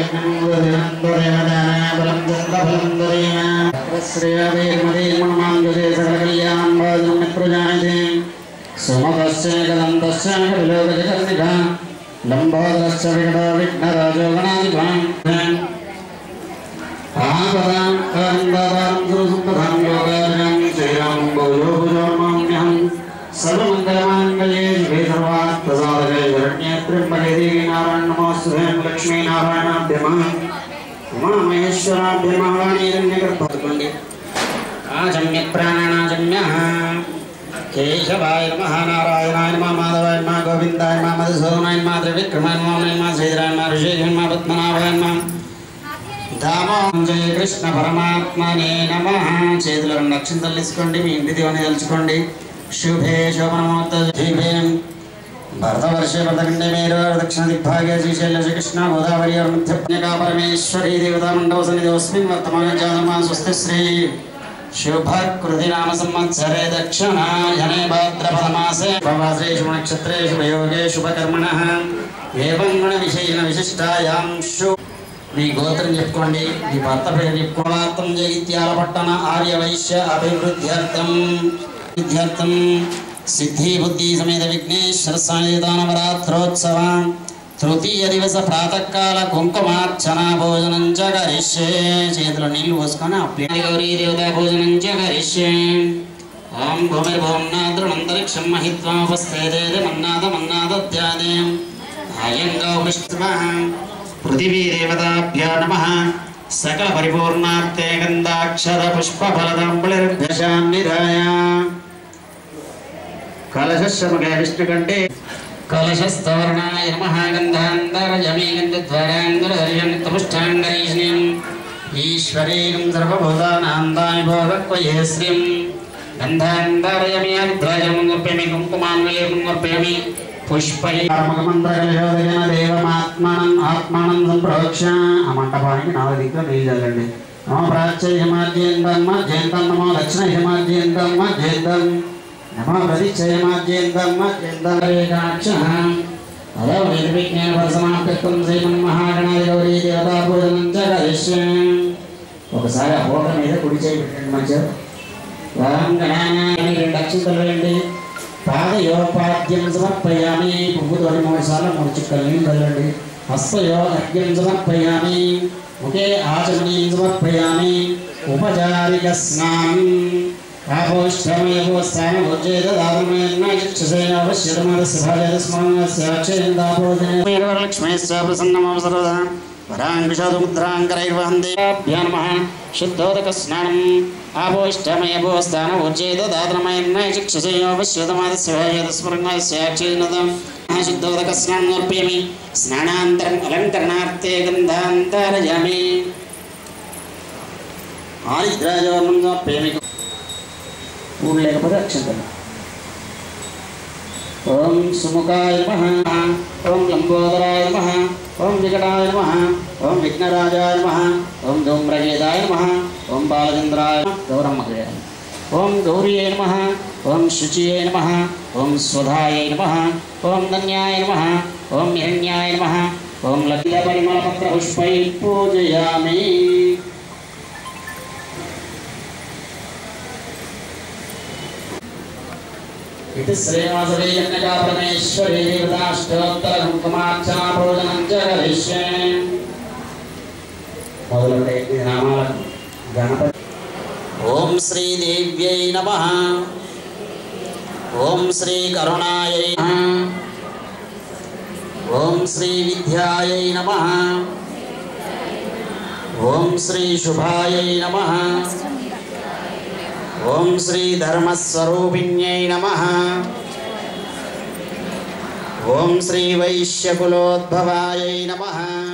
లంబోదరశ్చ వికటో విఘ్నరాజో గణాధిపాన్ ఆపదాం కాందారాం గురుసుందరాం యోగాజనం శ్రీరామం భోజో భుజోర్మామ్యహం సర్వమంగళమాంగళ్యే శివే సర్వాత్మసాధకే శరణ్యే త్ర్యంబకే దేవి నారాయణ నమోస్తుతే లక్ష్మీ నారాయణాభ్యమ ఉమామహేశ్వరాభ్యమ వాణీరణ్యగర్భండి ఆజమ్య ప్రాణాజమ్య కేశవాయ నమ నారాయణాయ నమ మాధవాయ నమ గోవిందాయ నమ మధుసూదనాయ నమ త్రివిక్రమాయ నమ నమ శ్రీధరాయ నమ ఋషికాయ నమ పద్మనాభాయ నమ దామోహం జయ కృష్ణ పరమాత్మనే నమ చేతులు రెండు అక్షింతలు తీసుకోండి మీ ఇంటి దేవుని తలుచుకోండి శుభే శోభనమూర్త జీవే భరతవర్షే భరతఖండే మేరు దక్షిణ దిగ్భాగే శ్రీశైల శ్రీకృష్ణ గోదావరి మధ్య పరమేశ్వరీ దేవతా మండవ సన్నిధోస్మిన్ వర్తమాన జాతమా స్వస్తి శ్రీ శుభకృతి నామ సంవత్సరే దక్షిణాయనే భాద్రపదమాసే భవాసే శుభ నక్షత్రే శుభయోగే శుభకర్మణ ఏవం గుణ విశేషణ విశిష్టాయాం శు మీ గోత్రం చెప్పుకోండి మీ భర్త పేరు చెప్పుకోవార్థం జగిత్యాల పట్టణ ఆర్య వైశ్య అభివృద్ధ్యర్థం విద్యార్థం సిద్ధి బుద్ధి సమేత విఘ్నేశ్వర సాయుధానవరాత్రోత్సవ తృతీయ దివస ప్రాతకాల కుంకుమార్చన భోజనం చ కరిష్యే చేతిలో నీళ్లు పోసుకొని అప్లై గౌరీ దేవతా భోజనం చ కరిష్యే ఓం భూమిర్భూమ్నాద్రుణంతరిక్షం మహిత్వాపస్థేదే మన్నాద మన్నాదత్యాదే అయంగౌ విష్ణువ పృథివీ దేవతాభ్యో నమ సకల పరిపూర్ణార్థే గంధాక్షర పుష్ప ఫలదంబులిర్భ్యశాం నిధాయ కలశముఖే విష్ణుకంటే కలశస్తవర్ణాయ నమ గంధాంతరజమీ గంధద్వారాంగురహర్యంతపుష్టాంగరీష్ణీం ఈశ్వరీం సర్వభూతానాందాయ భోగక్వయే శ్రీం గంధాంతరయమి అద్రాజం గుర్ప్యమి కుంకుమాన్వయం గుర్ప్యమి పుష్పైమంత్రకలశోదయన దేవమాత్మనం ఆత్మానం సంప్రోక్ష ఆ మంటపానికి నాలుగు దిక్కులు నీళ్ళు చల్లండి నమో ప్రాచ్య హిమాద్యంతం మధ్యంతం నమో దక్షిణ హిమాద్యంతం మధ్యంతం నమో ప్రతిచ్చయమాద్యంతం మధ్యంతం ఏకాక్ష అదో నిర్విజ్ఞాన పరసమాప్యత్వం శ్రీమన్మహాగణాది గౌరీ దేవతా పూజనం చ కరిష్యం ఒకసారి ఆ పూట మీద కుడి చేయి పెట్టండి మంచిగా వారం గణానాన్ని రెండు అక్షంతలు వేయండి పాదయోపాద్యం సమర్పయామి పువ్వుతోని మూడు సార్లు మూడు చుక్కలు నీళ్ళు చల్లండి హస్తయో అర్ఘ్యం సమర్పయామి ముఖే ఆచమనీయం సమర్పయామి ఉపచారిక స్నానం శుద్ధోదకస్నానం శుద్ధోదకస్నానం నర్పయామి స్నానాంతరం అలంకరణార్థే గంధాంతరయామి ఆదిద్రాజవర్ణం సమర్పయామి మూడు లేకపోతే అక్షంతలు ఓం సుముఖాయ నమ ఓం లంబోదరాయ నమ ఓం వికటాయ నమ ఓం విఘ్నరాజాయ నమ ఓం ధూమ్రగేదాయ నమ ఓం బాలచంద్రాయ గౌరమ్మ క్రియాయ ఓం గౌరీయే నమ ఓం శుచియే నమ ఓం స్వధాయ నమ ఓం ధన్యాయ నమ ఓం హిరణ్యాయ నమ ఓం లగ్న పరిమళపత్ర పుష్పై పూజయామి ఇది శ్రీనివాసదేయన్నగా పరమేశ్వరి దేవతాష్టోత్తర కుంకుమార్చన భోజనం జగరిష్యే మొదలుండే ఈ నామాలకు గణపతి ఓం శ్రీదేవ్యై నమ ఓం శ్రీ కరుణాయై నమః. ఓం శ్రీ విద్యాయై నమ ఓం శ్రీ శుభాయై నమ ఓం శ్రీ ధర్మస్వరూపిణ్యై నమ ఓం శ్రీ వైశ్యకులోద్భవాయై నమ